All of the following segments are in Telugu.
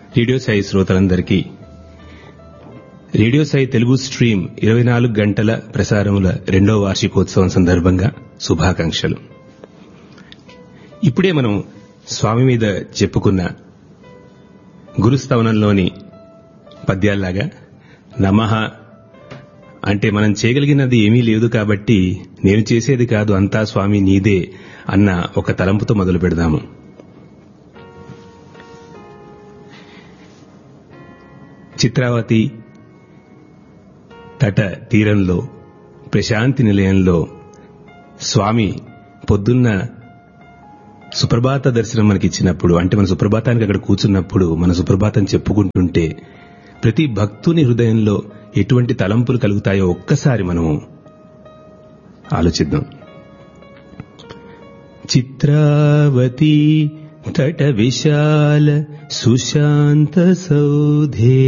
రేడియో సాయి శ్రోతలందరికీ రేడియో సాయి తెలుగు స్ట్రీమ్ ఇరవై నాలుగు గంటల ప్రసారముల రెండో వార్షికోత్సవం సందర్భంగా శుభాకాంక్షలు ఇప్పుడే మనం స్వామి మీద చెప్పుకున్న గురుస్తవనంలోని పద్యాల్లాగా నమః అంటే మనం చేయగలిగినది ఏమీ లేదు కాబట్టి నేను చేసేది కాదు అంతా స్వామి నీదే అన్న ఒక తలంపుతో మొదలు పెడదాము చిత్రావతి తట తీరంలో ప్రశాంతి నిలయంలో స్వామి పొద్దున్న సుప్రభాత దర్శనం మనకి ఇచ్చినప్పుడు అంటే మన సుప్రభాతానికి అక్కడ కూర్చున్నప్పుడు మన సుప్రభాతం చెప్పుకుంటుంటే ప్రతి భక్తుని హృదయంలో ఎటువంటి తలంపులు కలుగుతాయో ఒక్కసారి మనము ఆలోచిద్దాం చిత్రావతి తట విశాల సుశాంత సౌధే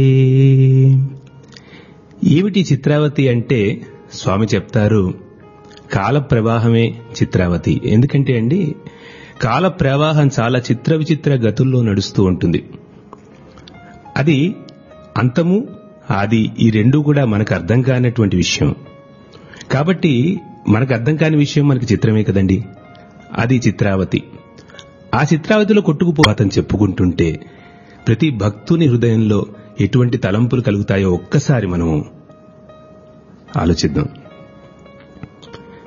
ఏమిటి చిత్రావతి అంటే స్వామి చెప్తారు కాల ప్రవాహమే చిత్రావతి ఎందుకంటే అండి కాల ప్రవాహం చాలా చిత్ర విచిత్ర గతుల్లో నడుస్తూ ఉంటుంది అది అంతము ఆది ఈ రెండు కూడా మనకు అర్థం కానటువంటి విషయం కాబట్టి మనకు అర్థం కాని విషయం మనకి చిత్రమే కదండి అది చిత్రావతి ఆ చిత్రావతిలో కొట్టుకుపో అతను చెప్పుకుంటుంటే ప్రతి భక్తుని హృదయంలో ఎటువంటి తలంపులు కలుగుతాయో ఒక్కసారి మనము ఆలోచిద్దాం